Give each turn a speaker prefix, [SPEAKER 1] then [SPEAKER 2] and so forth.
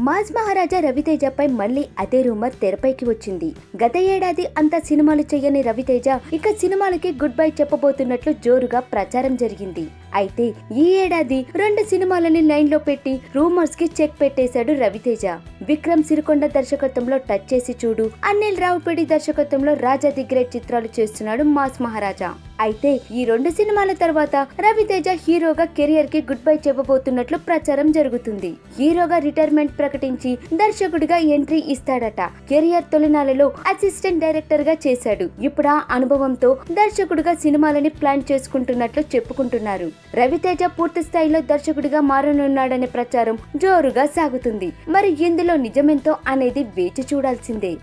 [SPEAKER 1] mass మహారాజా రవితేజపై మళ్ళీ అదే rumour తెరపైకి వచ్చింది గత ఏడాది అంత సినిమాలు చేయని రవితేజ ఇక సినిమాలకి గుడ్ బై చెప్పబోతున్నట్లు జోరుగా ప్రచారం జరిగింది అయితే ఈ ఏడాది రెండు సినిమాలని లైన్ లో పెట్టి రూమర్స్ కి చెక్ పెట్టేశాడు రవితేజ విక్రమ్ సిరికొండ దర్శకత్వంలో టచ్ చేసి చూడు అనిల్ రావుపేడి దర్శకత్వంలో రాజా ది గ్రేట్ చిత్రాలు చేస్తున్నాడు మాస్ మహారాజా అయితే ఈ రెండు సినిమాల తర్వాత రవితేజ హీరోగా కెరియర్ కి గుడ్ బై చెప్పబోతున్నట్లు ప్రచారం జరుగుతుంది హీరోగా రిటైర్మెంట్ ప్రకటించి దర్శకుడిగా ఎంట్రీ ఇస్తాడట కెరియర్ తొలినాలలో అసిస్టెంట్ డైరెక్టర్ గా చేశాడు ఇప్పుడు ఆ అనుభవంతో దర్శకుడిగా సినిమాలని ప్లాన్ చేసుకుంటున్నట్లు చెప్పుకుంటున్నారు రవితేజ పూర్తి స్థాయిలో దర్శకుడిగా మారనున్నాడనే ప్రచారం జోరుగా సాగుతుంది మరి ఇందులో నిజమెంతో అనేది వేచి చూడాల్సిందే